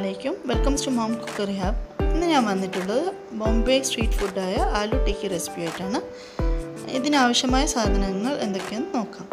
അലൈക്കും welcome to mom cookery hub ഇന്ന് ഞാൻ വന്നിട്ടുള്ളത് ബോംബെ സ്ട്രീറ്റ് ഫുഡായ ആലു ടിക്കി റെസിപ്പി ആയിട്ടാണ് ഇതിനാവശ്യമായ സാധനങ്ങൾ എന്തൊക്കെയെന്ന് നോക്കാം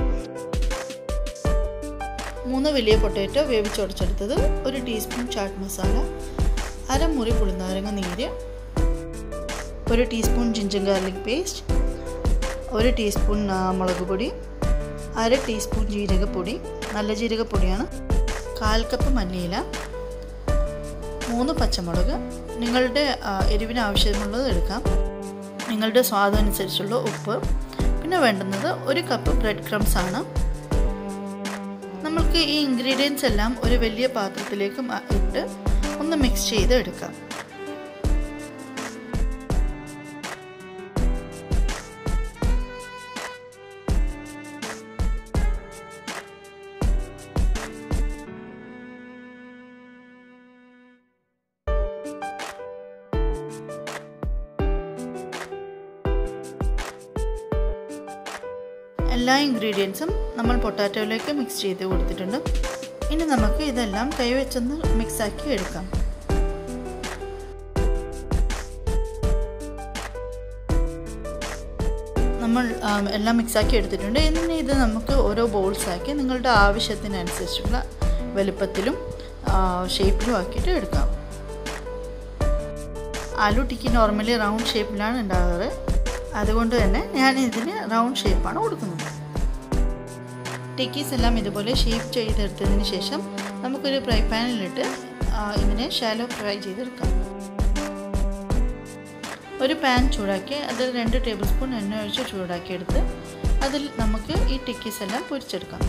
മൂന്ന് വലിയ പൊട്ടാറ്റോ വേവിച്ചുടച്ചെടുത്തത് ഒരു ടീസ്പൂൺ ചാട്ട് മസാല അരമുറി പുളിനാരങ്ങ നീര് ഒരു ടീസ്പൂൺ ജിഞ്ചർ ഗാർലിക് പേസ്റ്റ് ഒരു ടീസ്പൂൺ മുളക് പൊടി അര ടീസ്പൂൺ ജീരകപ്പൊടി നല്ല ജീരകപ്പൊടിയാണ് കാൽ കപ്പ് മല്ലിയില മൂന്ന് പച്ചമുളക് നിങ്ങളുടെ എരിവിന് ആവശ്യമുള്ളത് എടുക്കാം നിങ്ങളുടെ സ്വാദനുസരിച്ചുള്ള ഉപ്പ് പിന്നെ വേണ്ടുന്നത് ഒരു കപ്പ് ബ്രെഡ് ക്രംസ് ആണ് നമ്മൾക്ക് ഈ ഇൻഗ്രീഡിയൻസ് എല്ലാം ഒരു വലിയ പാത്രത്തിലേക്ക് ഇട്ട് ഒന്ന് മിക്സ് ചെയ്ത് എടുക്കാം എല്ലാ ഇൻഗ്രീഡിയൻസും നമ്മൾ പൊട്ടാറ്റോയിലേക്ക് മിക്സ് ചെയ്ത് കൊടുത്തിട്ടുണ്ട് ഇനി നമുക്ക് ഇതെല്ലാം കൈവച്ചൊന്ന് മിക്സാക്കി എടുക്കാം നമ്മൾ എല്ലാം മിക്സാക്കി എടുത്തിട്ടുണ്ട് ഇനി ഇത് നമുക്ക് ഓരോ ബോൾസാക്കി നിങ്ങളുടെ ആവശ്യത്തിനനുസരിച്ചുള്ള വലുപ്പത്തിലും ഷേപ്പിലും ആക്കിയിട്ട് എടുക്കാം ആലു ടിക്കി നോർമലി റൗണ്ട് ഷേപ്പിലാണ് ഉണ്ടാകാറ് അതുകൊണ്ട് തന്നെ ഞാൻ ഇതിന് റൗണ്ട് ഷേപ്പാണ് കൊടുക്കുന്നത് ടിക്കീസ് എല്ലാം ഇതുപോലെ ഷേപ്പ് ചെയ്തെടുത്തതിന് ശേഷം നമുക്കൊരു ഫ്രൈ പാനിലിട്ട് ഇതിനെ ഷാലോ ഫ്രൈ ചെയ്തെടുക്കാം ഒരു പാൻ ചൂടാക്കി അതിൽ രണ്ട് ടേബിൾ സ്പൂൺ എണ്ണ ഒഴിച്ച് ചൂടാക്കിയെടുത്ത് അതിൽ നമുക്ക് ഈ ടിക്കീസ് എല്ലാം പൊരിച്ചെടുക്കാം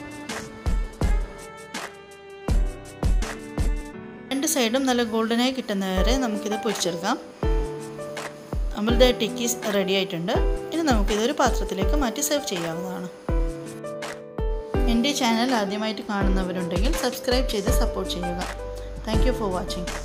രണ്ട് സൈഡും നല്ല ഗോൾഡനായി കിട്ടുന്നവരെ നമുക്കിത് പൊരിച്ചെടുക്കാം നമ്മളുടെ ടിക്കീസ് റെഡി ആയിട്ടുണ്ട് ഇനി നമുക്കിതൊരു പാത്രത്തിലേക്ക് മാറ്റി സെർവ് ചെയ്യാവുന്നതാണ് എൻ്റെ ചാനൽ ആദ്യമായിട്ട് കാണുന്നവരുണ്ടെങ്കിൽ സബ്സ്ക്രൈബ് ചെയ്ത് സപ്പോർട്ട് ചെയ്യുക താങ്ക് ഫോർ വാച്ചിങ്